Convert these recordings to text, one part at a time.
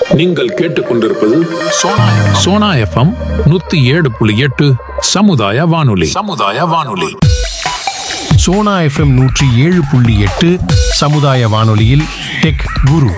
நீங்கள் கேட்டுக்கொண்டிருப்பது சோனா சோனா எஃப்எம் நூத்தி ஏழு புள்ளி எட்டு சமுதாய வானொலி சமுதாய வானொலி சோனா எஃப்எம் நூற்றி ஏழு புள்ளி எட்டு சமுதாய வானொலியில் டெக் குரு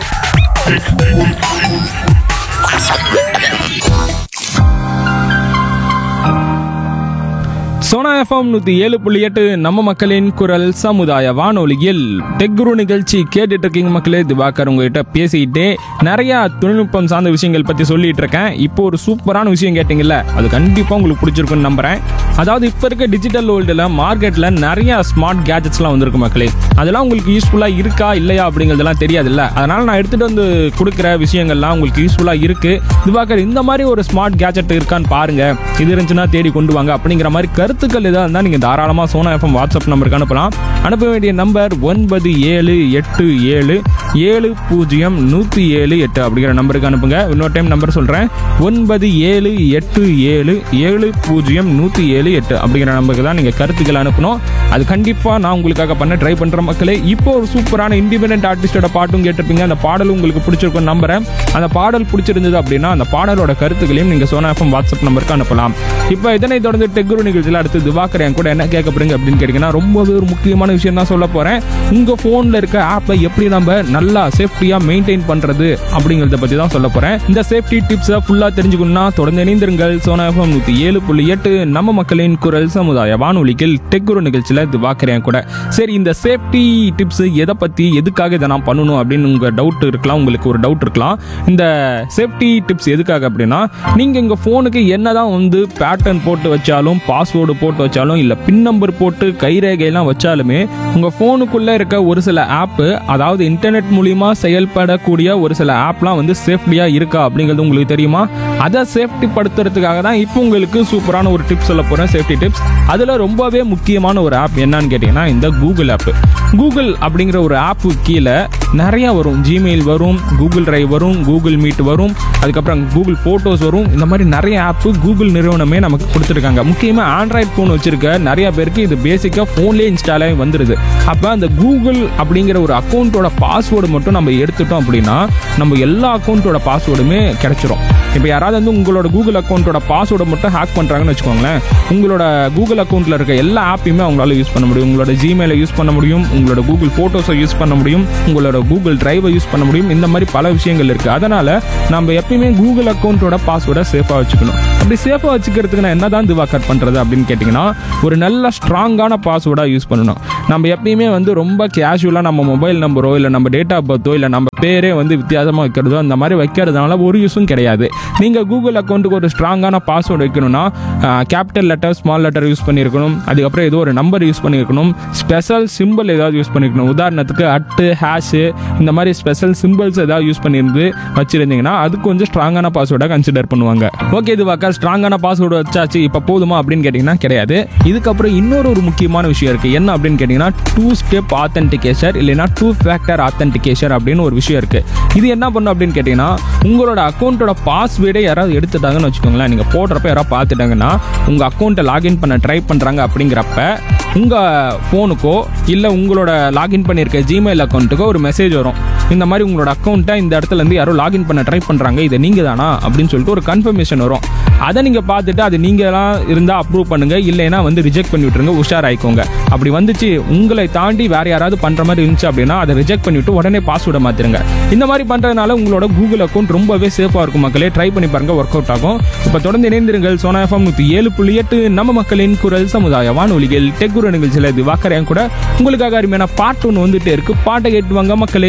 சோனா எஃப்எம் நூற்றி ஏழு புள்ளி எட்டு நம்ம மக்களின் குரல் சமுதாய வானொலியில் டெக்குரு நிகழ்ச்சி கேட்டுட்டு இருக்கீங்க மக்களே திவாகர் உங்ககிட்ட பேசிக்கிட்டே நிறைய தொழில்நுட்பம் சார்ந்த விஷயங்கள் பற்றி சொல்லிட்டு இருக்கேன் இப்போ ஒரு சூப்பரான விஷயம் கேட்டிங்கல்ல அது கண்டிப்பாக உங்களுக்கு பிடிச்சிருக்குன்னு நம்புறேன் அதாவது இப்போ இருக்க டிஜிட்டல் வேர்ல்டில் மார்க்கெட்டில் நிறைய ஸ்மார்ட் கேஜெட்ஸ்லாம் வந்திருக்கு மக்களே அதெல்லாம் உங்களுக்கு யூஸ்ஃபுல்லாக இருக்கா இல்லையா அப்படிங்கிறதெல்லாம் தெரியாதுல்ல அதனால் நான் எடுத்துகிட்டு வந்து கொடுக்குற விஷயங்கள்லாம் உங்களுக்கு யூஸ்ஃபுல்லாக இருக்குது திவாகர் இந்த மாதிரி ஒரு ஸ்மார்ட் கேஜெட் இருக்கான்னு பாருங்க இது இருந்துச்சுன்னா தேடி கொண்டு வாங்க அப்படிங்கிற மாதிரி கருத்துக்கள் எதாக இருந்தால் நீங்கள் தாராளமாக சோனா எஃப்எம் வாட்ஸ்அப் நம்பருக்கு அனுப்பலாம் அனுப்ப வேண்டிய நம்பர் ஒன்பது ஏழு எட்டு ஏழு ஏழு பூஜ்ஜியம் நூற்றி ஏழு எட்டு அப்படிங்கிற நம்பருக்கு அனுப்புங்க இன்னொரு டைம் நம்பர் சொல்கிறேன் ஒன்பது ஏழு எட்டு ஏழு ஏழு பூஜ்ஜியம் நூற்றி ஏழு எட்டு அப்படிங்கிற நம்பருக்கு தான் நீங்கள் கருத்துக்கள் அனுப்பணும் அது கண்டிப்பாக நான் உங்களுக்காக பண்ண ட்ரை பண்ணுற மக்களே இப்போ ஒரு சூப்பரான இண்டிபெண்டன்ட் ஆர்டிஸ்டோட பாட்டும் கேட்டிருப்பீங்க அந்த பாடல் உங்களுக்கு பிடிச்சிருக்கும் நம்புறேன் அந்த பாடல் பிடிச்சிருந்தது அப்படின்னா அந்த பாடலோட கருத்துக்களையும் நீங்கள் சோனா எஃப்எம் வாட்ஸ்அப் நம்பருக்கு அனுப்பலாம் இப்போ இதனை தொடர்ந்து டெக்குரு நிகழ்ச்சியில் அடுத்து திவாகர் என் கூட என்ன கேட்க போறீங்க அப்படின்னு கேட்டிங்கன்னா ரொம்பவே ஒரு முக்கியமான விஷயம் தான் சொல்ல போகிறேன் உங்கள் ஃபோனில் இருக்க ஆப்பை எப்படி நம்ம நல்லா சேஃப்டியாக மெயின்டைன் பண்ணுறது அப்படிங்கிறத பற்றி தான் சொல்ல போகிறேன் இந்த சேஃப்டி டிப்ஸை ஃபுல்லாக தெரிஞ்சுக்கணும்னா தொடர்ந்து இணைந்திருங்கள் சோனா எஃப்எம் நூற்றி ஏழு புள்ளி எட்டு நம்ம மக்களின் குரல் சமுதாய வானொலியில் டெக்குரு நிகழ்ச்சியில் திவாகர் என் கூட சரி இந்த சேஃப்டி டிப்ஸ் எதை பற்றி எதுக்காக இதை நான் பண்ணணும் அப்படின்னு உங்கள் டவுட் இருக்கலாம் உங்களுக்கு ஒரு டவுட் இருக்கலாம் இந்த சேஃப்டி டிப்ஸ் எதுக்காக அப்படின்னா நீங்கள் உங்கள் ஃபோனுக்கு என்னதான் வந்து பேட்டர்ன் போட்டு வச்சாலும் பாஸ்வேர்டு போட்டு வச்சாலும் இல்லை பின் நம்பர் போட்டு கைரேகையெல்லாம் வச்சாலுமே உங்கள் ஃபோனுக்குள்ளே இருக்க ஒரு சில ஆப்பு அதாவது இன்டர்நெட் மூலிமா செயல்படக்கூடிய ஒரு சில ஆப்லாம் வந்து சேஃப்டியாக இருக்கா அப்படிங்கிறது உங்களுக்கு தெரியுமா அதை சேஃப்டி படுத்துறதுக்காக தான் இப்போ உங்களுக்கு சூப்பரான ஒரு டிப்ஸ் சொல்ல போகிறேன் சேஃப்டி டிப்ஸ் அதில் ரொம்பவே முக்கியமான ஒரு ஆப் என்னன்னு கேட்டிங்கன்னா இந்த கூகுள் ஆப் கூகுள் அப்படிங்கிற ஒரு ஆப்பு கீழே நிறைய வரும் ஜிமெயில் வரும் கூகுள் டிரைவ் வரும் கூகுள் மீட் வரும் அதுக்கப்புறம் கூகுள் ஃபோட்டோஸ் வரும் இந்த மாதிரி நிறைய ஆப்பு கூகுள் நிறுவனமே நமக்கு கொடுத்துருக்காங்க முக்கியமாக ஆண்ட்ராய்ட் ஃபோன் வச்சிருக்க நிறைய பேருக்கு இது பேசிக்காக ஃபோன்லேயே இன்ஸ்டால் ஆகி வந்துடுது அப்போ அந்த கூகுள் அப்படிங்கிற ஒரு அக்கௌண்ட்டோட பாஸ்வேர்டு மட்டும் நம்ம எடுத்துட்டோம் அப்படின்னா நம்ம எல்லா அக்கௌண்ட்டோட பாஸ்வேர்டுமே கிடைச்சிரும் இப்போ யாராவது வந்து உங்களோட கூகுள் அக்கௌண்ட்டோட பாஸ்வேர்டை மட்டும் ஹேக் பண்ணுறாங்கன்னு வச்சுக்கோங்களேன் உங்களோட கூகுள் அக்கௌண்ட்டில் இருக்க எல்லா ஆப்பையுமே அவங்களால யூஸ் பண்ண முடியும் உங்களோட ஜிமெயிலை யூஸ் பண்ண முடியும் உங்களோட கூகுள் ஃபோட்டோஸை யூஸ் பண்ண முடியும் உங்களோட கூகுள் டிரைவை யூஸ் பண்ண முடியும் இந்த மாதிரி பல விஷயங்கள் இருக்குது அதனால் நம்ம எப்பயுமே கூகுள் அக்கௌண்ட்டோட பாஸ்வேர்டை சேஃபாக வச்சுக்கணும் அப்படி சேஃபாக வச்சுக்கிறதுக்கு நான் என்ன தான் திவாக்கர் பண்ணுறது அப்படின்னு கேட்டிங்கன்னா ஒரு நல்ல ஸ்ட்ராங்கான பாஸ்வேர்டாக யூஸ் பண்ணணும் நம்ம எப்பயுமே வந்து ரொம்ப கேஷுவலாக நம்ம மொபைல் நம்பரோ இல்லை நம்ம டேட் ஆஃப் பர்த்தோ இல்லை நம்ம பேரே வந்து வித்தியாசமாக வைக்கிறதோ அந்த மாதிரி வைக்கிறதுனால ஒரு யூஸும் கிடையாது நீங்கள் கூகுள் அக்கௌண்ட்டுக்கு ஒரு ஸ்ட்ராங்கான பாஸ்வேர்டு வைக்கணும்னா capital letter small letter use பண்ணியிருக்கணும் அதுக்கப்புறம் ஏதோ ஒரு நம்பர் யூஸ் பண்ணியிருக்கணும் ஸ்பெஷல் சிம்பிள் ஏதாவது யூஸ் பண்ணியிருக்கணும் உதாரணத்துக்கு அட்டு ஹேஷு இந்த மாதிரி ஸ்பெஷல் சிம்பிள்ஸ் ஏதாவது யூஸ் பண்ணியிருந்து வச்சுருந்தீங்கன்னா அது கொஞ்சம் ஸ்ட்ராங்கான பாஸ்வேர்டாக கன்சிடர் பண்ணுவாங்க ஓகே இது வாக்கா ஸ்ட்ராங்கான பாஸ்வேர்டு வச்சாச்சு இப்போ போதுமா அப்படின்னு கேட்டிங்கன்னா கிடையாது இதுக்கப்புறம் இன்னொரு ஒரு முக்கியமான விஷயம் இருக்குது என்ன அப்படின்னு கேட்டிங்கன்னா டூ ஸ்டெப் ஆத்தென்டிகேஷன் இல்லைன்னா டூ ஃபேக்டர் ஆத்தென்டிகேஷன் அப்படின்னு ஒரு விஷயம் இருக்குது இது என்ன பண்ணும் அப்படின்னு கேட்டிங்கன்னா உங்களோட அக்கௌண்ட்டோட பாஸ்வேர்டை யாராவது எடுத்துட்டாங்கன்னு வச்சுக்கோங்களேன் நீங்கள் போடுறப்ப யாராவது பார்த்துட்டாங்கன்னா உங்கள் அக்கௌண்ட்டை லாகின் பண்ண ட்ரை பண்ணுறாங்க அப்படிங்கிறப்ப உங்கள் ஃபோனுக்கோ இல்லை உங்களோட லாகின் பண்ணியிருக்க ஜிமெயில் அக்கௌண்ட்டுக்கோ ஒரு மெசேஜ் வரும் இந்த மாதிரி உங்களோட அக்கௌண்ட்டை இந்த இடத்துல இருந்து யாரோ லாகின் பண்ண ட்ரை பண்ணுறாங்க இது நீங்கள் தானா அப்படின்னு சொல்லிட்டு ஒரு கன்ஃபர்மேஷன் வரும் அதை நீங்கள் பார்த்துட்டு அது நீங்களாம் இருந்தால் அப்ரூவ் பண்ணுங்கள் இல்லைன்னா வந்து ரிஜெக்ட் பண்ணி விட்டுருங்க உஷார் ஆயிக்கோங்க அப்படி வந்துச்சு உங்களை தாண்டி வேற யாராவது பண்ணுற மாதிரி இருந்துச்சு அப்படின்னா அதை ரிஜெக்ட் பண்ணிவிட்டு உடனே பாஸ்வேர்டை மாற்றிருங்க இந்த மாதிரி பண்ணுறதுனால உங்களோட கூகுள் அக்கௌண்ட் ரொம்பவே சேஃபாக இருக்கும் மக்களே ட்ரை பண்ணி பாருங்க ஒர்க் அவுட் ஆகும் இப்போ தொடர்ந்து இணைந்திருங்கள் சோனா எஃப்எம் நூற்றி ஏழு புள்ளி எட்டு நம்ம மக்களின் குரல் சமுதாய வானொலிகள் டெக்குர நிகழ்ச்சியில் இது வாக்கரையும் கூட உங்களுக்காக அருமையான பாட்டு ஒன்று வந்துட்டே இருக்கு பாட்டை கேட்டு வாங்க மக்களே